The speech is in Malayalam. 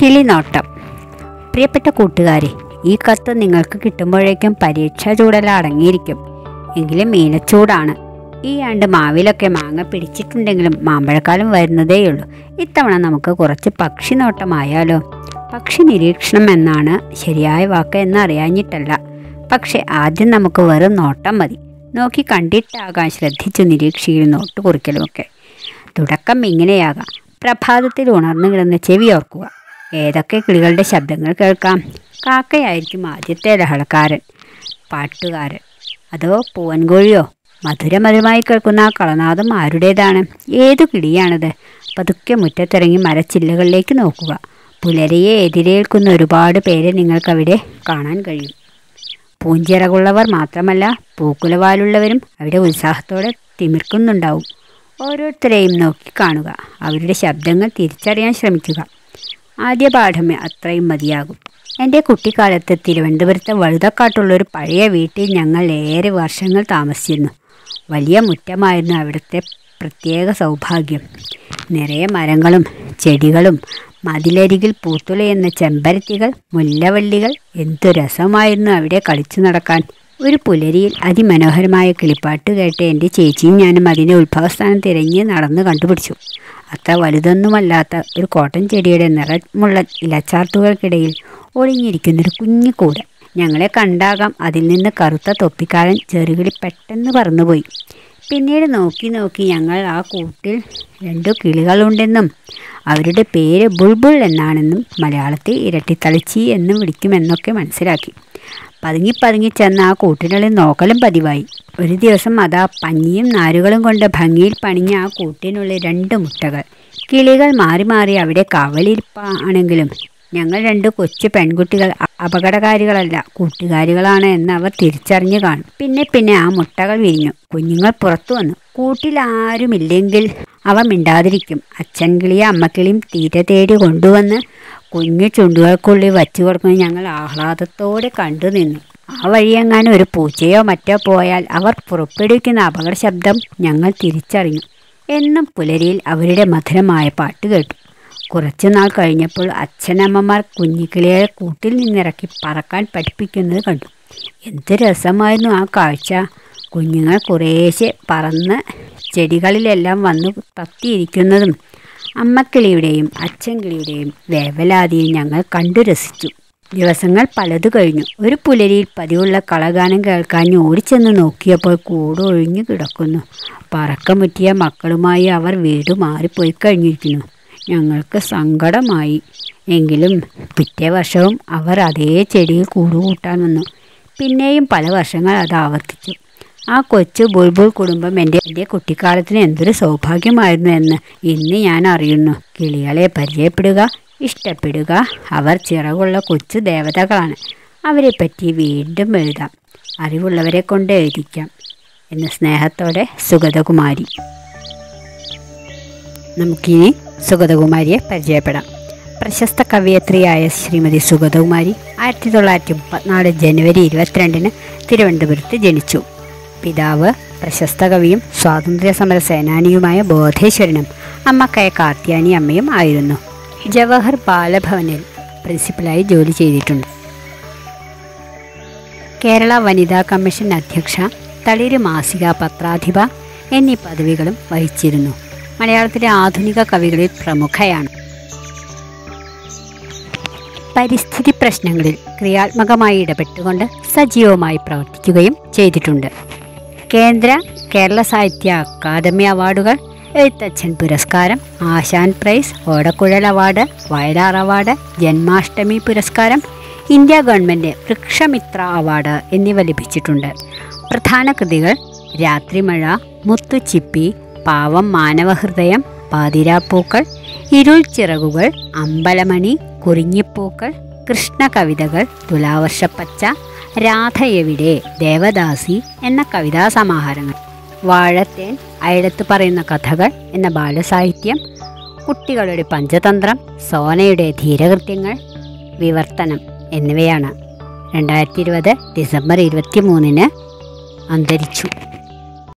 കിളിനോട്ടം പ്രിയപ്പെട്ട കൂട്ടുകാരെ ഈ കത്ത് നിങ്ങൾക്ക് കിട്ടുമ്പോഴേക്കും പരീക്ഷാ ചൂടെല്ലാം അടങ്ങിയിരിക്കും എങ്കിലും മീനച്ചൂടാണ് ഈ ആണ്ട് മാവിലൊക്കെ മാങ്ങ പിടിച്ചിട്ടുണ്ടെങ്കിലും മാമ്പഴക്കാലം വരുന്നതേയുള്ളൂ ഇത്തവണ നമുക്ക് കുറച്ച് പക്ഷി നോട്ടമായാലോ പക്ഷി നിരീക്ഷണം എന്നാണ് ശരിയായ വാക്ക് എന്നറിയാഞ്ഞിട്ടല്ല പക്ഷെ ആദ്യം നമുക്ക് വെറും നോട്ടം മതി നോക്കി കണ്ടിട്ടാകാൻ ശ്രദ്ധിച്ചു നിരീക്ഷിക്കലും നോട്ട് കുറിക്കലുമൊക്കെ തുടക്കം ഇങ്ങനെയാകാം പ്രഭാതത്തിൽ ഉണർന്നു കിടന്ന് ചെവി ഓർക്കുക ഏതൊക്കെ കിളികളുടെ ശബ്ദങ്ങൾ കേൾക്കാം കാക്കയായിരിക്കും ആദ്യത്തെ ലഹളക്കാരൻ പാട്ടുകാരൻ അതോ പൂവൻകോഴിയോ മധുരമധുരമായി കേൾക്കുന്ന ആ കളനാദം ആരുടേതാണ് ഏതു കിളിയാണത് പതുക്കെ മുറ്റത്തിറങ്ങി മരച്ചില്ലകളിലേക്ക് നോക്കുക പുലരിയെ എതിരേൽക്കുന്ന ഒരുപാട് പേരെ നിങ്ങൾക്കവിടെ കാണാൻ കഴിയും പൂഞ്ചിറകുള്ളവർ മാത്രമല്ല പൂക്കുലവാലുള്ളവരും അവിടെ ഉത്സാഹത്തോടെ തിമിർക്കുന്നുണ്ടാവും ഓരോരുത്തരെയും നോക്കി കാണുക അവരുടെ ശബ്ദങ്ങൾ തിരിച്ചറിയാൻ ശ്രമിക്കുക ആദ്യ പാഠമേ അത്രയും മതിയാകും എൻ്റെ കുട്ടിക്കാലത്ത് തിരുവനന്തപുരത്തെ വഴുതക്കാട്ടുള്ള ഒരു പഴയ വീട്ടിൽ ഞങ്ങൾ ഏറെ വർഷങ്ങൾ താമസിച്ചിരുന്നു വലിയ മുറ്റമായിരുന്നു അവിടുത്തെ പ്രത്യേക സൗഭാഗ്യം നിറയെ മരങ്ങളും ചെടികളും മതിലരികിൽ പൂത്തുലയുന്ന ചെമ്പരത്തികൾ മുല്ലവള്ളികൾ എന്തു രസമായിരുന്നു അവിടെ കളിച്ചു നടക്കാൻ ഒരു പുലരിയിൽ അതിമനോഹരമായ കിളിപ്പാട്ട് കേട്ട് എൻ്റെ ചേച്ചിയും ഞാനും അതിൻ്റെ ഉത്ഭവസ്ഥാനം തിരഞ്ഞ് നടന്ന് കണ്ടുപിടിച്ചു അത്ര വലുതൊന്നുമല്ലാത്ത ഒരു കോട്ടൺ ചെടിയുടെ നിറമുള്ള ഇലച്ചാർത്തുകൾക്കിടയിൽ ഒളിഞ്ഞിരിക്കുന്നൊരു കുഞ്ഞു കൂട് ഞങ്ങളെ കണ്ടാകാം അതിൽ നിന്ന് കറുത്ത തൊപ്പിക്കാരൻ ചെറുകിളി പെട്ടെന്ന് പറന്നുപോയി പിന്നീട് നോക്കി നോക്കി ഞങ്ങൾ ആ കൂട്ടിൽ രണ്ടു കിളികളുണ്ടെന്നും അവരുടെ പേര് ബുൾബുൾ എന്നാണെന്നും മലയാളത്തിൽ ഇരട്ടിത്തളിച്ചി എന്നും വിളിക്കുമെന്നൊക്കെ മനസ്സിലാക്കി പതുങ്ങി പതുങ്ങി ചെന്ന് ആ കൂട്ടിനുള്ളിൽ നോക്കലും പതിവായി ഒരു ദിവസം അതാ പഞ്ഞിയും നാരുകളും കൊണ്ട് ഭംഗിയിൽ പണിഞ്ഞ ആ കൂട്ടിനുള്ളിൽ രണ്ട് മുട്ടകൾ കിളികൾ മാറി മാറി അവിടെ കാവലിരിപ്പാണെങ്കിലും ഞങ്ങൾ രണ്ട് കൊച്ചു പെൺകുട്ടികൾ അ- അപകടകാരികളല്ല കൂട്ടുകാരികളാണ് എന്ന് അവർ തിരിച്ചറിഞ്ഞു കാണും പിന്നെ പിന്നെ ആ മുട്ടകൾ വിരിഞ്ഞു കുഞ്ഞുങ്ങൾ പുറത്തു വന്നു കൂട്ടിൽ ആരുമില്ലെങ്കിൽ അവ മിണ്ടാതിരിക്കും അച്ഛൻ കിളിയും അമ്മക്കിളിയും തീറ്റ തേടി കൊണ്ടുവന്ന് കുഞ്ഞു ചുണ്ടുകൾക്കുള്ളിൽ വച്ചു കൊടുക്കുന്നത് ഞങ്ങൾ ആഹ്ലാദത്തോടെ കണ്ടു നിന്നു ആ വഴിയെങ്ങാനും ഒരു പൂച്ചയോ മറ്റോ പോയാൽ അവർ പുറപ്പെടുവിക്കുന്ന അപകട ശബ്ദം ഞങ്ങൾ തിരിച്ചറിഞ്ഞു എന്നും പുലരിയിൽ അവരുടെ മധുരമായ പാട്ട് കേട്ടു കുറച്ചുനാൾ കഴിഞ്ഞപ്പോൾ അച്ഛനമ്മമാർ കുഞ്ഞിക്കിളിയെ കൂട്ടിൽ നിന്നിറക്കി പറക്കാൻ പഠിപ്പിക്കുന്നത് കണ്ടു എന്ത് രസമായിരുന്നു ആ കാഴ്ച കുഞ്ഞുങ്ങൾ കുറേശ്ശെ പറന്ന് ചെടികളിലെല്ലാം വന്നു തത്തിയിരിക്കുന്നതും അമ്മക്കിളിയുടെയും അച്ഛൻ കിളിയുടെയും വേവലാതിയിൽ ഞങ്ങൾ കണ്ടു രസിച്ചു ദിവസങ്ങൾ പലതു കഴിഞ്ഞു ഒരു പുലരിയിൽ പതിവുള്ള കളഗാനം കേൾക്കാൻ ഓടിച്ചെന്ന് നോക്കിയപ്പോൾ കൂട് ഒഴിഞ്ഞു കിടക്കുന്നു പറക്കമുറ്റിയ മക്കളുമായി അവർ വീട് മാറിപ്പോയി കഴിഞ്ഞിരിക്കുന്നു ഞങ്ങൾക്ക് സങ്കടമായി എങ്കിലും പിറ്റേ വർഷവും അവർ അതേ ചെടിയിൽ കൂടുകൂട്ടാൻ വന്നു പിന്നെയും പല വർഷങ്ങൾ അത് ആവർത്തിച്ചു ആ കൊച്ചു ബുൾബുൾ കുടുംബം എൻ്റെ എൻ്റെ കുട്ടിക്കാലത്തിന് എന്തൊരു സൗഭാഗ്യമായിരുന്നു എന്ന് ഇന്ന് ഞാൻ അറിയുന്നു കിളികളെ പരിചയപ്പെടുക ഇഷ്ടപ്പെടുക അവർ ചിറകുള്ള കൊച്ചു ദേവതകളാണ് അവരെപ്പറ്റി വീണ്ടും എഴുതാം അറിവുള്ളവരെ കൊണ്ട് എഴുതിക്കാം എന്ന് സ്നേഹത്തോടെ സുഗതകുമാരി നമുക്കിനി സുഗതകുമാരിയെ പരിചയപ്പെടാം പ്രശസ്ത കവയത്രിയായ ശ്രീമതി സുഗതകുമാരി ആയിരത്തി തൊള്ളായിരത്തി മുപ്പത്തിനാല് ജനുവരി ഇരുപത്തിരണ്ടിന് തിരുവനന്തപുരത്ത് ജനിച്ചു പിതാവ് പ്രശസ്ത കവിയും സ്വാതന്ത്ര്യ സമര സേനാനിയുമായ ബോധേശ്വരനും അമ്മക്കയ കാർത്യാനി അമ്മയും ആയിരുന്നു ജവഹർ ബാലഭവനിൽ പ്രിൻസിപ്പലായി ജോലി ചെയ്തിട്ടുണ്ട് കേരള വനിതാ കമ്മീഷൻ അധ്യക്ഷ തളിര് മാസിക പത്രാധിപ എന്നീ പദവികളും വഹിച്ചിരുന്നു മലയാളത്തിലെ ആധുനിക കവികളിൽ പ്രമുഖയാണ് പരിസ്ഥിതി പ്രശ്നങ്ങളിൽ ക്രിയാത്മകമായി ഇടപെട്ടുകൊണ്ട് സജീവമായി പ്രവർത്തിക്കുകയും ചെയ്തിട്ടുണ്ട് കേന്ദ്ര കേരള സാഹിത്യ അക്കാദമി അവാർഡുകൾ എഴുത്തച്ഛൻ പുരസ്കാരം Asan prize Odakkuzhal award Vayalar award Janmashtami പുരസ്കാരം ഇന്ത്യ ഗവൺമെൻറ് വൃക്ഷമിത്ര അവാർഡ് എന്നിവ ലഭിച്ചിട്ടുണ്ട് പ്രധാന കൃതികൾ രാത്രിമഴ മുത്തുച്ചിപ്പി പാവം മാനവഹൃദയം പാതിരാപ്പൂക്കൾ ഇരുൾ ചിറകുകൾ അമ്പലമണി കുറിഞ്ഞിപ്പൂക്കൾ കൃഷ്ണ കവിതകൾ തുലാവർഷപ്പച്ച രാധ എവിടെ ദേവദാസി എന്ന കവിതാ സമാഹാരങ്ങൾ വാഴത്തേൻ അയലത്ത് പറയുന്ന കഥകൾ എന്ന ബാലസാഹിത്യം കുട്ടികളുടെ പഞ്ചതന്ത്രം സോനയുടെ ധീരകൃത്യങ്ങൾ വിവർത്തനം എന്നിവയാണ് രണ്ടായിരത്തി ഇരുപത് ഡിസംബർ ഇരുപത്തി മൂന്നിന് അന്തരിച്ചു